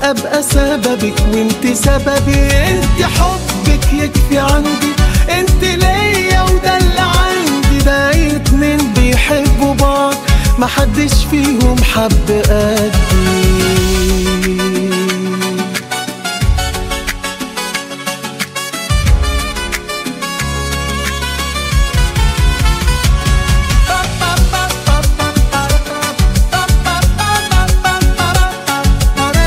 ابقى سببك وانت سببي انت حبك يكفي عندي انت ليا وده اللي عندي ده اتنين بيحبوا بعض محدش فيهم حب